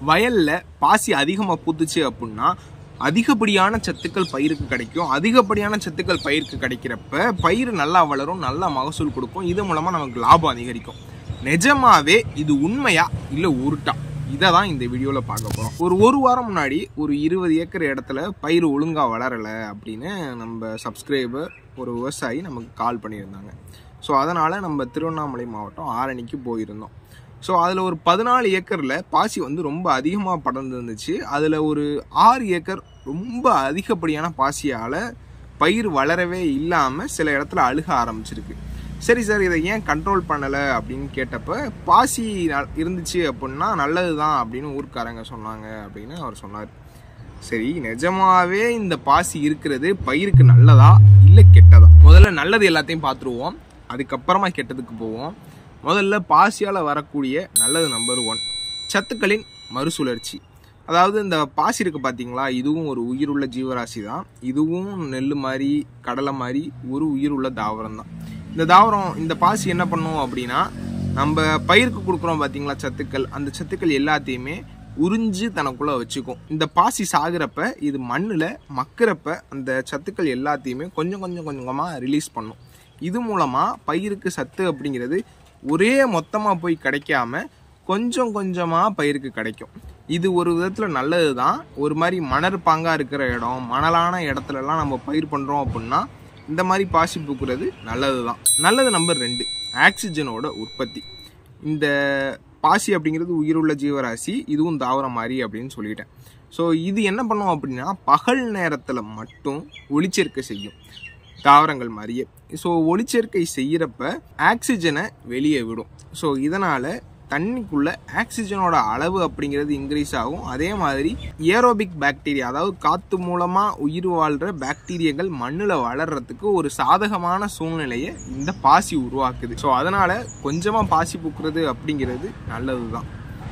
வயல்ல பாசி அதிகமாக பூத்துச்சு அப்படின்னா அதிகப்படியான சத்துக்கள் பயிருக்கு கிடைக்கும் அதிகப்படியான சத்துக்கள் பயிருக்கு கிடைக்கிறப்ப பயிர் நல்லா வளரும் நல்லா மகசூல் கொடுக்கும் இது மூலமா நமக்கு லாபம் அதிகரிக்கும் நிஜமாவே இது உண்மையா இல்லை உருட்டா இதை தான் இந்த வீடியோவில் பார்க்க போகிறோம் ஒரு ஒரு வாரம் முன்னாடி ஒரு இருபது ஏக்கர் இடத்துல பயிர் ஒழுங்காக வளரலை அப்படின்னு நம்ம சப்ஸ்கிரைபர் ஒரு விவசாயி நமக்கு கால் பண்ணியிருந்தாங்க ஸோ அதனால் நம்ம திருவண்ணாமலை மாவட்டம் ஆரணிக்கு போயிருந்தோம் ஸோ அதில் ஒரு பதினாலு ஏக்கரில் பாசி வந்து ரொம்ப அதிகமாக படர்ந்து இருந்துச்சு அதில் ஒரு ஆறு ஏக்கர் ரொம்ப அதிகப்படியான பாசியால் பயிர் வளரவே இல்லாமல் சில இடத்துல அழுக ஆரம்பிச்சிருக்கு சரி சார் இதை ஏன் கண்ட்ரோல் பண்ணலை அப்படின்னு கேட்டப்ப பாசி ந- இருந்துச்சு அப்படின்னா நல்லது தான் அப்படின்னு ஊர்க்காரங்க சொன்னாங்க அப்படின்னு அவர் சொன்னார் சரி நிஜமாவே இந்த பாசி இருக்கிறது பயிருக்கு நல்லதா இல்லை கெட்டதா முதல்ல நல்லது எல்லாத்தையும் பார்த்துருவோம் அதுக்கப்புறமா கெட்டதுக்கு போவோம் முதல்ல பாசியால் வரக்கூடிய நல்லது நம்பர் ஒன் சத்துக்களின் மறுசுழற்சி அதாவது இந்த பாசி இருக்கு பார்த்தீங்களா இதுவும் ஒரு உயிருள்ள ஜீவராசி தான் இதுவும் நெல் மாதிரி கடலை மாதிரி ஒரு உயிருள்ள தாவரம் தான் இந்த தாவரம் இந்த பாசி என்ன பண்ணும் அப்படின்னா நம்ம பயிருக்கு கொடுக்குறோம் பார்த்தீங்களா சத்துக்கள் அந்த சத்துக்கள் எல்லாத்தையுமே உறிஞ்சு தனக்குள்ள வச்சுக்கும் இந்த பாசி சாகுறப்ப இது மண்ணில் மக்கிறப்ப அந்த சத்துக்கள் எல்லாத்தையுமே கொஞ்சம் கொஞ்சம் கொஞ்சமாக ரிலீஸ் பண்ணும் இது மூலமாக பயிருக்கு சத்து அப்படிங்கிறது ஒரே மொத்தமாக போய் கிடைக்காம கொஞ்சம் கொஞ்சமாக பயிருக்கு கிடைக்கும் இது ஒரு விதத்தில் நல்லது தான் ஒரு மாதிரி மணற்பாங்காக இருக்கிற இடம் மணலான இடத்துலலாம் நம்ம பயிர் பண்ணுறோம் அப்படின்னா இந்த மாதிரி பாசி பூக்குறது நல்லது தான் நல்லது நம்பர் ரெண்டு ஆக்சிஜனோட உற்பத்தி இந்த பாசி அப்படிங்கிறது உயிருள்ள ஜீவராசி இதுவும் தாவரம் மாதிரி அப்படின்னு சொல்லிட்டேன் ஸோ இது என்ன பண்ணும் அப்படின்னா பகல் நேரத்தில் மட்டும் ஒளிச்சேர்க்கை செய்யும் தாவரங்கள் மாதிரியே ஸோ ஒளிச்சேர்க்கை செய்கிறப்ப ஆக்சிஜனை வெளியே விடும் ஸோ இதனால் தண்ணிக்குள்ள ஆக்சிஜனோட அளவு அப்படிங்கிறது இன்க்ரீஸ் ஆகும் அதே மாதிரி ஏரோபிக் பாக்டீரியா அதாவது காற்று மூலமாக உயிர் வாழ்கிற பாக்டீரியாக்கள் மண்ணில் வளர்றதுக்கு ஒரு சாதகமான சூழ்நிலையை இந்த பாசி உருவாக்குது ஸோ அதனால் கொஞ்சமாக பாசி பூக்குறது அப்படிங்கிறது நல்லது தான்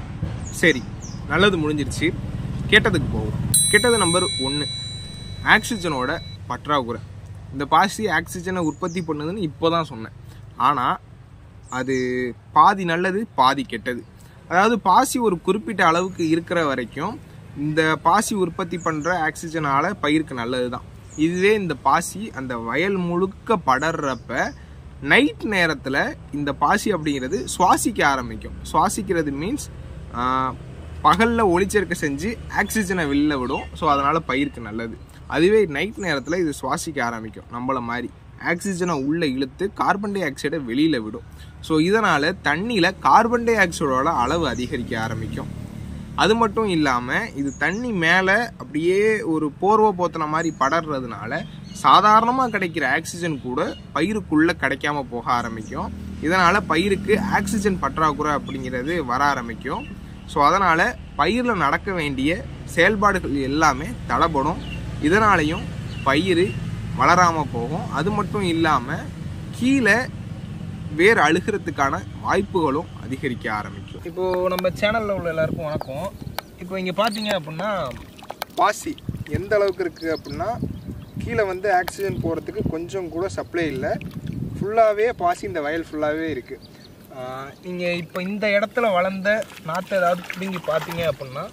சரி நல்லது முடிஞ்சிருச்சு கெட்டதுக்கு போவோம் கெட்டது நம்பர் ஒன்று ஆக்சிஜனோட பற்றாக்குறை இந்த பாசி ஆக்சிஜனை உற்பத்தி பண்ணுதுன்னு இப்போ தான் சொன்னேன் ஆனால் அது பாதி நல்லது பாதி கெட்டது அதாவது பாசி ஒரு குறிப்பிட்ட அளவுக்கு இருக்கிற வரைக்கும் இந்த பாசி உற்பத்தி பண்ணுற ஆக்சிஜனால் பயிருக்கு நல்லது தான் இதுவே இந்த பாசி அந்த வயல் முழுக்க படர்றப்ப நைட் நேரத்தில் இந்த பாசி அப்படிங்கிறது சுவாசிக்க ஆரம்பிக்கும் சுவாசிக்கிறது மீன்ஸ் பகலில் ஒளிச்சேர்க்கை செஞ்சு ஆக்சிஜனை வெளில விடும் ஸோ அதனால் பயிருக்கு நல்லது அதுவே நைட் நேரத்தில் இது சுவாசிக்க ஆரம்பிக்கும் நம்மள மாதிரி ஆக்சிஜனை உள்ளே இழுத்து கார்பன் டை ஆக்சைடை வெளியில் விடும் ஸோ இதனால் தண்ணியில் கார்பன் டை ஆக்சைடோட அளவு அதிகரிக்க ஆரம்பிக்கும் அது மட்டும் இல்லாமல் இது தண்ணி மேலே அப்படியே ஒரு போர்வை போத்தின மாதிரி படர்றதுனால சாதாரணமாக கிடைக்கிற ஆக்சிஜன் கூட பயிருக்குள்ளே கிடைக்காம போக ஆரம்பிக்கும் இதனால் பயிருக்கு ஆக்சிஜன் பற்றாக்குறை அப்படிங்கிறது வர ஆரம்பிக்கும் ஸோ அதனால் பயிரில் நடக்க வேண்டிய செயல்பாடுகள் எல்லாமே தடைப்படும் இதனாலையும் பயிர் வளராமல் போகும் அது மட்டும் இல்லாமல் கீழே வேர் அழுகிறதுக்கான வாய்ப்புகளும் அதிகரிக்க ஆரம்பிக்கும் இப்போது நம்ம சேனலில் உள்ள எல்லாருக்கும் வணக்கம் இப்போ இங்கே பார்த்தீங்க அப்படின்னா பாசி எந்த அளவுக்கு இருக்குது அப்படின்னா கீழே வந்து ஆக்சிஜன் போகிறதுக்கு கொஞ்சம் கூட சப்ளை இல்லை ஃபுல்லாகவே பாசி இந்த வயல் ஃபுல்லாகவே இருக்குது நீங்கள் இப்போ இந்த இடத்துல வளர்ந்த நாற்றை ஏதாவது பிடுங்கி பார்த்தீங்க அப்படின்னா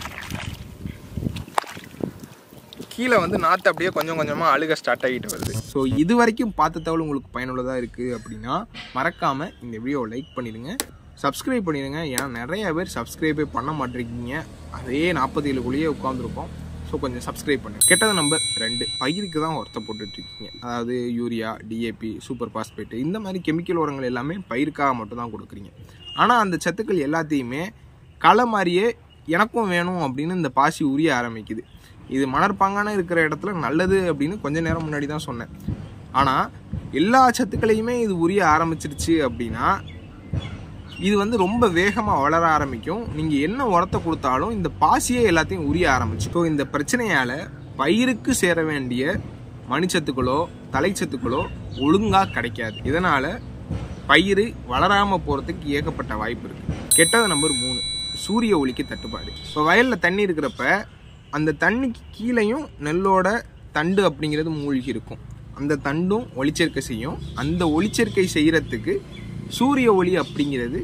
கீழே வந்து நாற்று அப்படியே கொஞ்சம் கொஞ்சமாக அழுக ஸ்டார்ட் ஆகிட்டு வருது ஸோ இது வரைக்கும் பார்த்த தகவல் உங்களுக்கு பயனுள்ளதாக இருக்குது அப்படின்னா மறக்காமல் இந்த வீடியோவை லைக் பண்ணிடுங்க சப்ஸ்கிரைப் பண்ணிடுங்க ஏன்னா நிறைய பேர் சப்ஸ்கிரைபே பண்ண மாட்டேங்கிறீங்க அதே நாற்பத்தி ஏழுக்குள்ளேயே உட்காந்துருக்கோம் ஸோ கொஞ்சம் சப்ஸ்கிரைப் பண்ணுங்க கெட்டது நம்பர் ரெண்டு பயிருக்கு தான் ஒருத்த போட்டுட்ருக்கீங்க அதாவது யூரியா டிஏபி சூப்பர் பாஸ்பேட்டு இந்த மாதிரி கெமிக்கல் உரங்கள் எல்லாமே பயிருக்காக மட்டும் தான் கொடுக்குறீங்க ஆனால் அந்த சத்துக்கள் எல்லாத்தையுமே களை மாதிரியே எனக்கும் வேணும் அப்படின்னு இந்த பாசி உரிய ஆரம்பிக்குது இது மணற்பாங்கான இருக்கிற இடத்துல நல்லது அப்படின்னு கொஞ்ச நேரம் முன்னாடி தான் சொன்னேன் ஆனால் எல்லா சத்துக்களையுமே இது உரிய ஆரம்பிச்சிருச்சு அப்படின்னா இது வந்து ரொம்ப வேகமாக வளர ஆரம்பிக்கும் நீங்கள் என்ன உரத்தை கொடுத்தாலும் இந்த பாசியே எல்லாத்தையும் உரிய ஆரம்பிச்சு ஸோ இந்த பிரச்சனையால் பயிருக்கு சேர வேண்டிய மணிச்சத்துக்களோ தலைச்சத்துக்களோ ஒழுங்காக கிடைக்காது இதனால் பயிர் வளராமல் போகிறதுக்கு ஏகப்பட்ட வாய்ப்பு இருக்குது கெட்டது நம்பர் மூணு சூரிய ஒளிக்கு தட்டுப்பாடு இப்போ வயலில் தண்ணி இருக்கிறப்ப அந்த தண்ணிக்கு கீழேயும் நெல்லோட தண்டு அப்படிங்கிறது மூழ்கி இருக்கும் அந்த தண்டும் ஒளிச்சேர்க்கை செய்யும் அந்த ஒளிச்சேர்க்கை செய்கிறதுக்கு சூரிய ஒளி அப்படிங்கிறது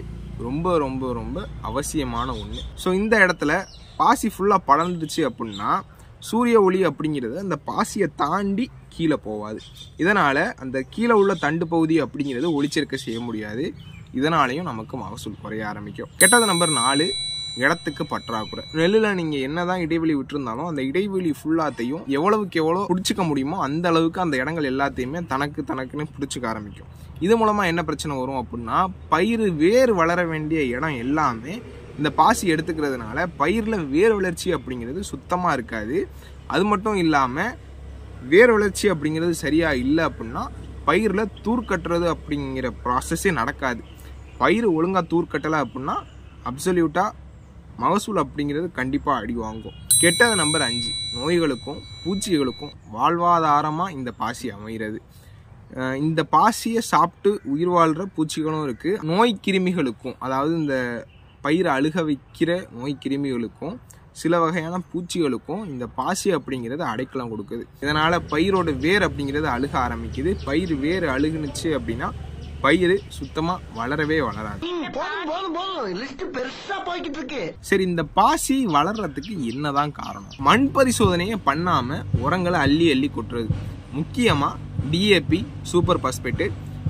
ரொம்ப ரொம்ப ரொம்ப அவசியமான ஒன்று ஸோ இந்த இடத்துல பாசி ஃபுல்லாக படர்ந்துச்சு அப்படின்னா சூரிய ஒளி அப்படிங்கிறது அந்த பாசியை தாண்டி கீழே போகாது இதனால் அந்த கீழே உள்ள தண்டு பகுதி அப்படிங்கிறது ஒளிச்சேர்க்கை செய்ய முடியாது இதனாலையும் நமக்கு மகசூல் குறைய ஆரம்பிக்கும் கெட்டது நம்பர் நாலு இடத்துக்கு பற்றாக்குறை நெல்லில் நீங்கள் என்னதான் இடைவெளி விட்டுருந்தாலும் அந்த இடைவெளி ஃபுல்லாத்தையும் எவ்வளவுக்கு எவ்வளோ பிடிச்சிக்க முடியுமோ அந்த அளவுக்கு அந்த இடங்கள் எல்லாத்தையுமே தனக்கு தனக்குன்னு பிடிச்சிக்க ஆரம்பிக்கும் இது மூலமாக என்ன பிரச்சனை வரும் அப்படின்னா பயிர் வேர் வளர வேண்டிய இடம் எல்லாமே இந்த பாசி எடுத்துக்கிறதுனால பயிரில் வேர் வளர்ச்சி அப்படிங்கிறது சுத்தமாக இருக்காது அது மட்டும் இல்லாமல் வேர் வளர்ச்சி அப்படிங்கிறது சரியாக இல்லை அப்படின்னா பயிரில் தூர் கட்டுறது அப்படிங்கிற ப்ராசஸே நடக்காது பயிர் ஒழுங்காக தூர் கட்டலை அப்படின்னா அப்சல்யூட்டாக மகசூல் அப்படிங்கிறது கண்டிப்பாக அடி வாங்கும் கெட்டது நம்பர் அஞ்சு நோய்களுக்கும் பூச்சிகளுக்கும் வாழ்வாதாரமாக இந்த பாசி அமைகிறது அஹ் இந்த பாசியை சாப்பிட்டு உயிர் வாழ்கிற பூச்சிகளும் இருக்குது நோய் கிருமிகளுக்கும் அதாவது இந்த பயிரை அழுக வைக்கிற நோய் கிருமிகளுக்கும் சில வகையான பூச்சிகளுக்கும் இந்த பாசி அப்படிங்கிறது அடைக்கலம் கொடுக்குது இதனால் பயிரோட வேர் அப்படிங்கிறது அழுக ஆரம்பிக்குது பயிர் வேர் அழுகுனுச்சு அப்படின்னா பயிர் சுத்தமாக வளரவே வளராது போதும் போதும் போதும் லிஸ்ட் பெருசா போய்கிட்டு இருக்கு சரி இந்த பாசி வளர்றதுக்கு என்னதான் காரணம் மண் பரிசோதனையை பண்ணாம உரங்களை அள்ளி அள்ளி கொட்டுறது முக்கியமா டிஏபி சூப்பர் பாஸ்பேட்டு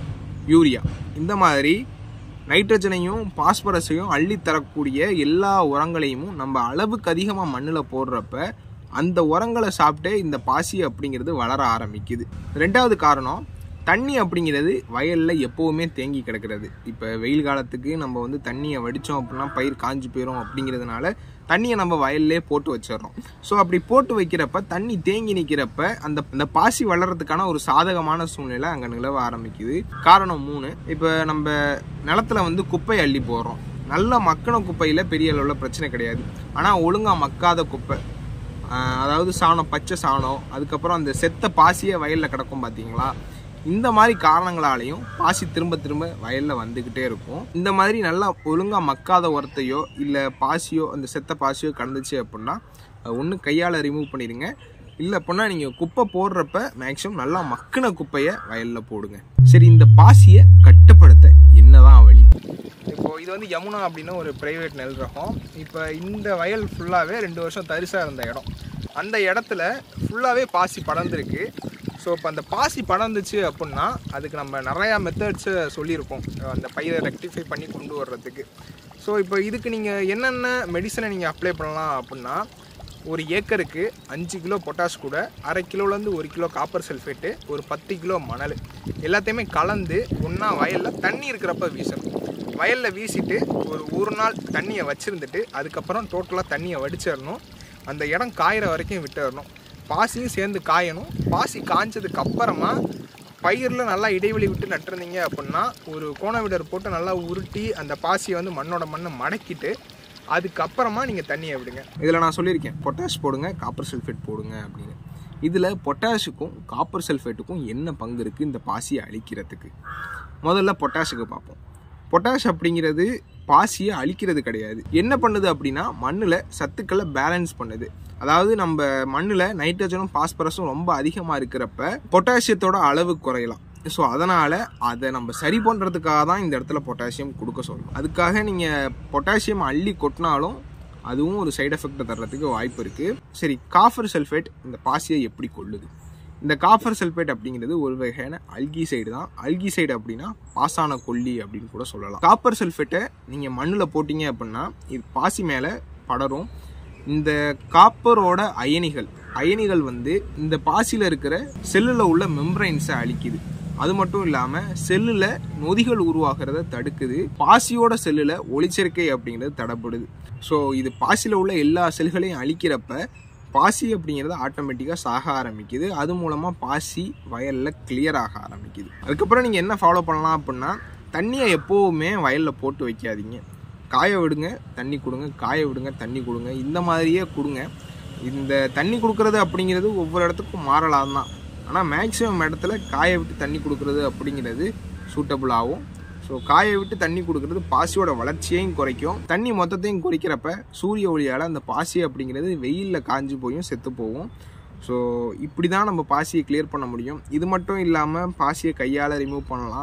யூரியா இந்த மாதிரி நைட்ரஜனையும் பாஸ்பரஸையும் அள்ளி தரக்கூடிய எல்லா உரங்களையும் நம்ம அளவுக்கு அதிகமாக மண்ணில் போடுறப்ப அந்த உரங்களை சாப்பிட்டே இந்த பாசி அப்படிங்கிறது வளர ஆரம்பிக்குது ரெண்டாவது காரணம் தண்ணி அப்படிங்கிறது வயலில் எப்போவுமே தேங்கி கிடக்கிறது இப்போ வெயில் காலத்துக்கு நம்ம வந்து தண்ணியை வடித்தோம் அப்படின்னா பயிர் காஞ்சு போயிடும் அப்படிங்கிறதுனால தண்ணியை நம்ம வயல்லே போட்டு வச்சிடுறோம் ஸோ அப்படி போட்டு வைக்கிறப்ப தண்ணி தேங்கி நிற்கிறப்ப அந்த அந்த பாசி வளர்கிறதுக்கான ஒரு சாதகமான சூழ்நிலை அங்கே நிலவ ஆரம்பிக்குது காரணம் மூணு இப்போ நம்ம நிலத்துல வந்து குப்பை அள்ளி போடுறோம் நல்ல மக்கின குப்பையில் பெரிய அளவில் பிரச்சனை கிடையாது ஆனால் ஒழுங்காக மக்காத குப்பை ஆஹ் அதாவது சாணம் பச்சை சாணம் அதுக்கப்புறம் அந்த செத்த பாசியே வயலில் கிடக்கும் பார்த்தீங்களா இந்த மாதிரி காரணங்களாலையும் பாசி திரும்ப திரும்ப வயலில் வந்துக்கிட்டே இருக்கும் இந்த மாதிரி நல்லா ஒழுங்காக மக்காத உரத்தையோ இல்லை பாசியோ அந்த செத்த பாசியோ கடந்துச்சு அப்படின்னா ஒன்று கையால் ரிமூவ் பண்ணிடுங்க இல்லை அப்படின்னா நீங்கள் குப்பை போடுறப்ப மேக்ஸிமம் நல்லா மக்கின குப்பையை வயலில் போடுங்க சரி இந்த பாசியை கட்டுப்படுத்த என்னதான் வழி இப்போ இது வந்து யமுனா அப்படின்னு ஒரு பிரைவேட் நெல் ரகம் இப்போ இந்த வயல் ஃபுல்லாகவே ரெண்டு வருஷம் தரிசாக இருந்த இடம் அந்த இடத்துல ஃபுல்லாகவே பாசி படர்ந்துருக்கு ஸோ இப்போ அந்த பாசி படர்ந்துச்சு அப்படின்னா அதுக்கு நம்ம நிறையா மெத்தட்ஸை சொல்லியிருக்கோம் அந்த பயிரை ரெக்டிஃபை பண்ணி கொண்டு வர்றதுக்கு ஸோ இப்போ இதுக்கு நீங்கள் என்னென்ன மெடிசனை நீங்கள் அப்ளை பண்ணலாம் அப்படின்னா ஒரு ஏக்கருக்கு அஞ்சு கிலோ பொட்டாஷ் கூட அரை கிலோலேருந்து ஒரு கிலோ காப்பர் சல்ஃபேட்டு ஒரு பத்து கிலோ மணல் எல்லாத்தையுமே கலந்து ஒன்றா வயலில் தண்ணி இருக்கிறப்ப வீசணும் வயலில் வீசிட்டு ஒரு ஒரு நாள் தண்ணியை வச்சுருந்துட்டு அதுக்கப்புறம் டோட்டலாக தண்ணியை வடிச்சிடணும் அந்த இடம் காயிற வரைக்கும் விட்டுறணும் பாசியும் சேர்ந்து காயணும் பாசி காஞ்சதுக்கு அப்புறமா பயிரில் நல்லா இடைவெளி விட்டு நட்டுருந்தீங்க அப்படின்னா ஒரு கோணவிடர் போட்டு நல்லா உருட்டி அந்த பாசியை வந்து மண்ணோட மண்ணை மடக்கிட்டு அதுக்கப்புறமா நீங்கள் தண்ணியை விடுங்க இதில் நான் சொல்லியிருக்கேன் பொட்டாஷ் போடுங்க காப்பர் சல்ஃபேட் போடுங்க அப்படின்னு இதில் பொட்டாஷுக்கும் காப்பர் சல்ஃபேட்டுக்கும் என்ன பங்கு இருக்குது இந்த பாசியை அழிக்கிறதுக்கு முதல்ல பொட்டாஷுக்கு பார்ப்போம் பொட்டாஷ் அப்படிங்கிறது பாசியை அழிக்கிறது கிடையாது என்ன பண்ணுது அப்படின்னா மண்ணில் சத்துக்களை பேலன்ஸ் பண்ணுது அதாவது நம்ம மண்ணில் நைட்ரஜனும் பாஸ்பரஸும் ரொம்ப அதிகமாக இருக்கிறப்ப பொட்டாசியத்தோட அளவு குறையலாம் ஸோ அதனால் அதை நம்ம சரி பண்ணுறதுக்காக தான் இந்த இடத்துல பொட்டாசியம் கொடுக்க சொல்றோம் அதுக்காக நீங்கள் பொட்டாசியம் அள்ளி கொட்டினாலும் அதுவும் ஒரு சைடு எஃபெக்ட் தர்றதுக்கு வாய்ப்பு இருக்குது சரி காஃபர் சல்ஃபேட் இந்த பாசியை எப்படி கொள்ளுது இந்த காஃபர் சல்ஃபேட் அப்படிங்கிறது ஒரு வகையான அல்கிசைடு தான் அல்கிசைடு அப்படின்னா பாசான கொல்லி அப்படின்னு கூட சொல்லலாம் காப்பர் சல்ஃபேட்டை நீங்கள் மண்ணில் போட்டீங்க அப்படின்னா இது பாசி மேலே படரும் இந்த காப்பரோட அயனிகள் அயனிகள் வந்து இந்த பாசியில் இருக்கிற செல்லில் உள்ள மெம்பரைன்ஸை அழிக்குது அது மட்டும் இல்லாமல் செல்லில் நொதிகள் உருவாகிறத தடுக்குது பாசியோட செல்லில் ஒளிச்சேர்க்கை அப்படிங்கிறது தடைப்படுது ஸோ இது பாசியில் உள்ள எல்லா செல்களையும் அழிக்கிறப்ப பாசி அப்படிங்கிறது ஆட்டோமேட்டிக்காக சாக ஆரம்பிக்குது அது மூலமாக பாசி வயலில் கிளியர் ஆக ஆரம்பிக்குது அதுக்கப்புறம் நீங்கள் என்ன ஃபாலோ பண்ணலாம் அப்படின்னா தண்ணியை எப்போவுமே வயலில் போட்டு வைக்காதீங்க காய விடுங்க தண்ணி கொடுங்க காய விடுங்க தண்ணி கொடுங்க இந்த மாதிரியே கொடுங்க இந்த தண்ணி கொடுக்கறது அப்படிங்கிறது ஒவ்வொரு இடத்துக்கும் மாறலாம் தான் ஆனால் மேக்ஸிமம் இடத்துல காய விட்டு தண்ணி கொடுக்கறது அப்படிங்கிறது சூட்டபுள் ஆகும் ஸோ காய விட்டு தண்ணி கொடுக்கறது பாசியோட வளர்ச்சியையும் குறைக்கும் தண்ணி மொத்தத்தையும் குறைக்கிறப்ப சூரிய ஒளியால் அந்த பாசி அப்படிங்கிறது வெயிலில் காஞ்சு போயும் செத்து போகும் ஸோ இப்படி தான் நம்ம பாசியை கிளியர் பண்ண முடியும் இது மட்டும் இல்லாமல் பாசியை கையால் ரிமூவ் பண்ணலாம்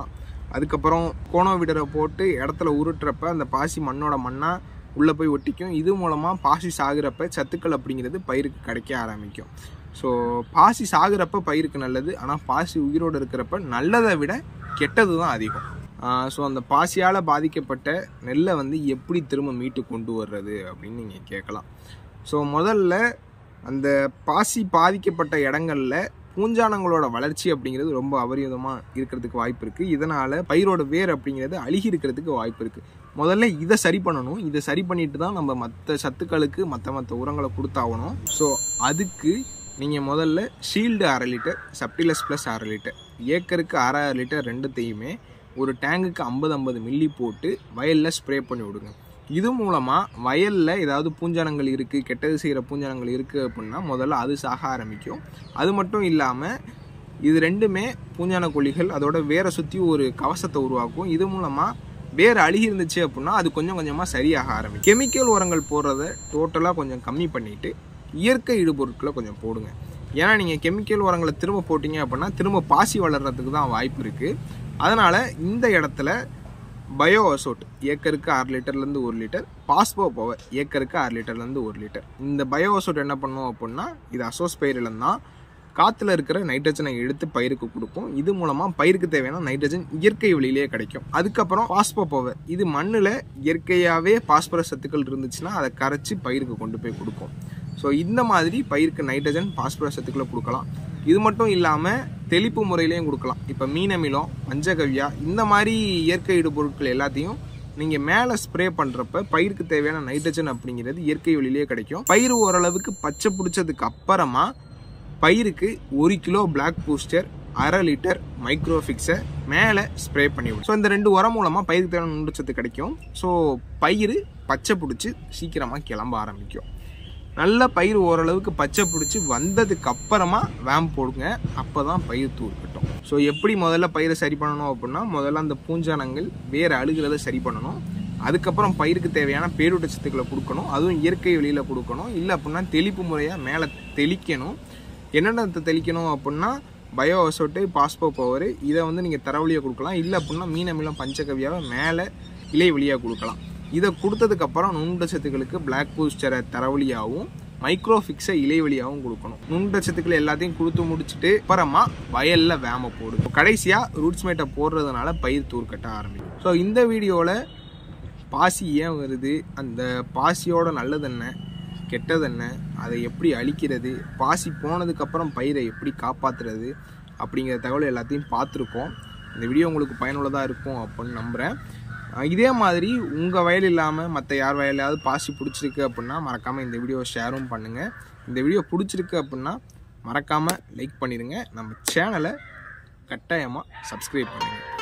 அதுக்கப்புறம் கோணோ விடரை போட்டு இடத்துல உருட்டுறப்ப அந்த பாசி மண்ணோட மண்ணாக உள்ளே போய் ஒட்டிக்கும் இது மூலமாக பாசி சாகுறப்ப சத்துக்கள் அப்படிங்கிறது பயிருக்கு கிடைக்க ஆரம்பிக்கும் ஸோ பாசி சாகுறப்ப பயிருக்கு நல்லது ஆனால் பாசி உயிரோடு இருக்கிறப்ப நல்லதை விட கெட்டது தான் அதிகம் ஸோ அந்த பாசியால் பாதிக்கப்பட்ட நெல்லை வந்து எப்படி திரும்ப மீட்டு கொண்டு வர்றது அப்படின்னு நீங்கள் கேட்கலாம் ஸோ முதல்ல அந்த பாசி பாதிக்கப்பட்ட இடங்கள்ல பூஞ்சானங்களோட வளர்ச்சி அப்படிங்கிறது ரொம்ப அபரிதமாக இருக்கிறதுக்கு வாய்ப்பு இருக்குது இதனால் பயிரோட வேர் அப்படிங்கிறது அழுகி இருக்கிறதுக்கு வாய்ப்பு இருக்குது முதல்ல இதை சரி பண்ணணும் இதை சரி பண்ணிட்டு தான் நம்ம மற்ற சத்துக்களுக்கு மற்ற மற்ற உரங்களை கொடுத்தாகணும் ஸோ அதுக்கு நீங்கள் முதல்ல ஷீல்டு அரை லிட்டர் சப்டிலஸ் ப்ளஸ் அரை லிட்டர் ஏக்கருக்கு அரை அரை லிட்டர் ரெண்டுத்தையுமே ஒரு டேங்குக்கு ஐம்பது ஐம்பது மில்லி போட்டு வயலில் ஸ்ப்ரே பண்ணி விடுங்க இது மூலமாக வயலில் ஏதாவது பூஞ்சானங்கள் இருக்குது கெட்டது செய்கிற பூஞ்சானங்கள் இருக்குது அப்படின்னா முதல்ல அது சாக ஆரம்பிக்கும் அது மட்டும் இல்லாமல் இது ரெண்டுமே பூஞ்சான கொல்லிகள் அதோட வேரை சுற்றி ஒரு கவசத்தை உருவாக்கும் இது மூலமாக வேர் அழுகி இருந்துச்சு அப்படின்னா அது கொஞ்சம் கொஞ்சமாக சரியாக ஆரம்பிக்கும் கெமிக்கல் உரங்கள் போடுறத டோட்டலாக கொஞ்சம் கம்மி பண்ணிவிட்டு இயற்கை இடுபொருட்களை கொஞ்சம் போடுங்க ஏன்னா நீங்கள் கெமிக்கல் உரங்களை திரும்ப போட்டிங்க அப்படின்னா திரும்ப பாசி வளர்கிறதுக்கு தான் வாய்ப்பு இருக்குது அதனால் இந்த இடத்துல பயோ அசோட் ஏக்கருக்கு ஆறு லிட்டர்லேருந்து ஒரு லிட்டர் பாஸ்போ பவர் ஏக்கருக்கு ஆறு லிட்டர்லேருந்து ஒரு லிட்டர் இந்த பயோ அசோட் என்ன பண்ணும் அப்படின்னா இது அசோஸ்பைரிலம் தான் காற்றுல இருக்கிற நைட்ரஜனை எடுத்து பயிருக்கு கொடுக்கும் இது மூலமாக பயிருக்கு தேவையான நைட்ரஜன் இயற்கை வழியிலேயே கிடைக்கும் அதுக்கப்புறம் பாஸ்போ பவர் இது மண்ணில் இயற்கையாகவே பாஸ்பரஸ் சத்துக்கள் இருந்துச்சுன்னா அதை கரைச்சி பயிருக்கு கொண்டு போய் கொடுக்கும் ஸோ இந்த மாதிரி பயிருக்கு நைட்ரஜன் பாஸ்பரஸ் சத்துக்களை கொடுக்கலாம் இது மட்டும் இல்லாமல் தெளிப்பு முறையிலையும் கொடுக்கலாம் இப்போ மீனமிலம் பஞ்சகவ்யா இந்த மாதிரி இயற்கை இடுபொருட்கள் எல்லாத்தையும் நீங்கள் மேலே ஸ்ப்ரே பண்ணுறப்ப பயிருக்கு தேவையான நைட்ரஜன் அப்படிங்கிறது இயற்கை வழியிலேயே கிடைக்கும் பயிர் ஓரளவுக்கு பச்சை பிடிச்சதுக்கு அப்புறமா பயிருக்கு ஒரு கிலோ பிளாக் பூஸ்டர் அரை லிட்டர் மைக்ரோஃபிக்ஸை மேலே ஸ்ப்ரே பண்ணிவிடும் ஸோ இந்த ரெண்டு உரம் மூலமாக பயிருக்கு தேவையான நுண்ணுச்சத்து கிடைக்கும் ஸோ பயிர் பச்சை பிடிச்சி சீக்கிரமாக கிளம்ப ஆரம்பிக்கும் நல்ல பயிர் ஓரளவுக்கு பச்சை பிடிச்சி வந்ததுக்கு அப்புறமா வேம் போடுங்க அப்போ தான் பயிர் தூர்க்கட்டும் ஸோ எப்படி முதல்ல பயிரை சரி பண்ணணும் அப்படின்னா முதல்ல அந்த பூஞ்சானங்கள் வேறு அழுகிறத சரி பண்ணணும் அதுக்கப்புறம் பயிருக்கு தேவையான பேரூட்ட சத்துக்களை கொடுக்கணும் அதுவும் இயற்கை வெளியில் கொடுக்கணும் இல்லை அப்படின்னா தெளிப்பு முறையாக மேலே தெளிக்கணும் என்னென்ன தெளிக்கணும் அப்படின்னா பயோ அசோட்டு பாஸ்போ பவர் இதை வந்து நீங்கள் தரவழியாக கொடுக்கலாம் இல்லை அப்படின்னா மீனமிலம் பஞ்சகவியாவை மேலே இலை வழியாக கொடுக்கலாம் இதை கொடுத்ததுக்கப்புறம் நுண்ணுடச்சத்துக்களுக்கு பிளாக் பூஸ்டரை தரவழியாகவும் மைக்ரோஃபிக்ஸை இலைவெளியாகவும் கொடுக்கணும் நுண்ணுடச்சத்துக்கள் எல்லாத்தையும் கொடுத்து முடிச்சுட்டு அப்புறமா வயலில் வேம போடு கடைசியாக ரூட்ஸ் மேட்டை போடுறதுனால பயிர் தூர்க்கட்ட ஆரம்பிக்கும் ஸோ இந்த வீடியோவில் பாசி ஏன் வருது அந்த பாசியோட நல்லது என்ன கெட்டது என்ன அதை எப்படி அழிக்கிறது பாசி போனதுக்கப்புறம் பயிரை எப்படி காப்பாற்றுறது அப்படிங்கிற தகவல் எல்லாத்தையும் பார்த்துருக்கோம் இந்த வீடியோ உங்களுக்கு பயனுள்ளதாக இருக்கும் அப்படின்னு நம்புகிறேன் அஹ் இதே மாதிரி உங்கள் வயல் இல்லாமல் மற்ற யார் வயலையாவது பாசி பிடிச்சிருக்கு அப்படின்னா மறக்காமல் இந்த வீடியோ ஷேரும் பண்ணுங்கள் இந்த வீடியோ பிடிச்சிருக்கு அப்படின்னா மறக்காமல் லைக் பண்ணிடுங்க நம்ம சேனலை கட்டாயமாக சப்ஸ்கிரைப் பண்ணுங்கள்